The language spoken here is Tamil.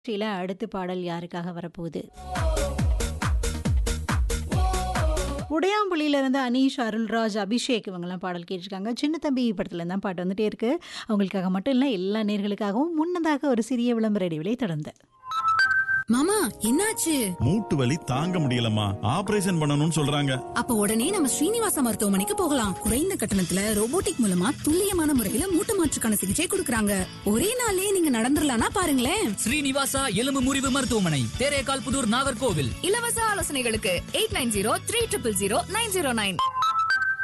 நிகழ்ச்சியில அடுத்த பாடல் யாருக்காக வரப்போகுது உடையாம்புலியில இருந்து அனீஷ் அருள்ராஜ் அபிஷேக் இவங்கெல்லாம் பாடல் கேட்டிருக்காங்க சின்ன தம்பி படத்துல தான் பாட்டு வந்துட்டே இருக்கு அவங்களுக்காக மட்டும் இல்லை எல்லா நேர்களுக்காகவும் முன்னதாக ஒரு சிறிய விளம்பர இடைவெளி தொடர்ந்து மாமா என்னாச்சு மூட்டு வலி தாங்க முடியலம்மா ஆபரேஷன் பண்ணணும்னு சொல்றாங்க அப்ப உடனே நம்ம ஸ்ரீனிவாச மருத்துவமனைக்கு போகலாம் குறைந்த கட்டணத்துல ரோபோட்டிக் மூலமா துல்லியமான முறையில மூட்டு மாற்றுக்கான சிகிச்சை கொடுக்கறாங்க ஒரே நாள்லயே நீங்க நடந்துடலாம்னா பாருங்களேன் ஸ்ரீனிவாசா எலும்பு முறிவு மருத்துவமனை தேரேகால் புதூர் நாகர்கோவில் இலவச ஆலோசனைகளுக்கு eight nine zero three triple zero nine zero nine